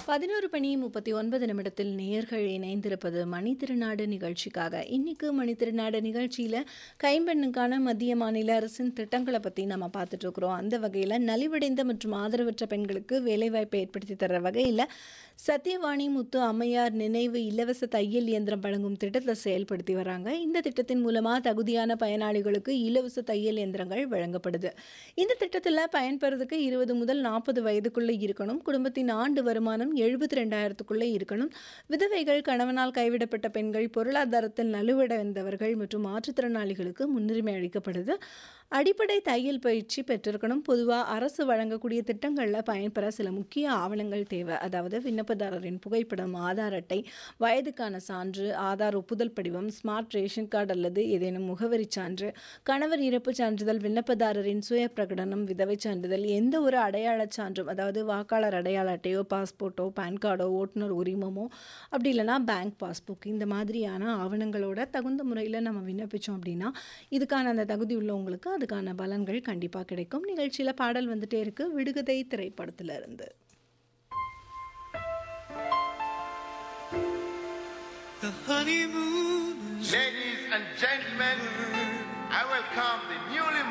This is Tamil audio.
பதினோரு மணி முப்பத்தி ஒன்பது நிமிடத்தில் நேயர்கள் இணைந்திருப்பது மணித்திருநாடு நிகழ்ச்சிக்காக இன்னைக்கு மணித்திருநாடு நிகழ்ச்சியில் கைம்பெண்ணுக்கான மத்திய மாநில அரசின் திட்டங்களை பற்றி நம்ம பார்த்துட்டு இருக்கிறோம் அந்த வகையில் நலிவடைந்த மற்றும் ஆதரவற்ற பெண்களுக்கு வேலைவாய்ப்பை ஏற்படுத்தி தர வகையில் சத்யவாணி முத்து அம்மையார் நினைவு இலவச தையல் இயந்திரம் வழங்கும் திட்டத்தை செயல்படுத்தி வராங்க இந்த திட்டத்தின் மூலமாக தகுதியான பயனாளிகளுக்கு இலவச தையல் இயந்திரங்கள் வழங்கப்படுது இந்த திட்டத்தில் பயன்பெறதுக்கு இருபது முதல் நாற்பது வயதுக்குள்ளே இருக்கணும் குடும்பத்தின் ஆண்டு வருமானம் எழுபத்தி ரெண்டாயிரத்துக்குள்ளே இருக்கணும் விதவைகள் கணவனால் கைவிடப்பட்ட பெண்கள் பொருளாதாரத்தில் நலுவடைந்தவர்கள் மற்றும் மாற்றுத்திறனாளிகளுக்கு முன்னுரிமை அளிக்கப்படுது அடிப்படை தையல் பயிற்சி பெற்றிருக்கணும் பொதுவாக அரசு வழங்கக்கூடிய திட்டங்களில் பயன்பெற சில முக்கிய ஆவணங்கள் தேவை அதாவது விண்ணப்பதாரரின் புகைப்படம் ஆதார் அட்டை வயதுக்கான சான்று ஆதார் ஒப்புதல் படிவம் ஸ்மார்ட் ரேஷன் கார்டு அல்லது ஏதேனும் முகவரி சான்று கணவர் இறப்பு சான்றிதழ் விண்ணப்பதாரரின் சுய பிரகடனம் விதவை சான்றிதழ் எந்த ஒரு அடையாளச் சான்றும் அதாவது வாக்காளர் அடையாள அட்டையோ பாஸ்போர்ட்டோ பேன் கார்டோ ஓட்டுநர் உரிமமோ அப்படி இல்லைனா பேங்க் பாஸ்புக் இந்த மாதிரியான ஆவணங்களோட தகுந்த முறையில் நம்ம விண்ணப்பிச்சோம் அப்படின்னா இதுக்கான அந்த தகுதி உள்ளவங்களுக்கு அதுக்கான பலன்கள் கண்டிப்பாக கிடைக்கும் நிகழ்ச்சியில் பாடல் வந்துட்டே இருக்கு விடுகதை திரைப்படத்துல இருந்து The honeymoon is Ladies and gentlemen, I welcome the newly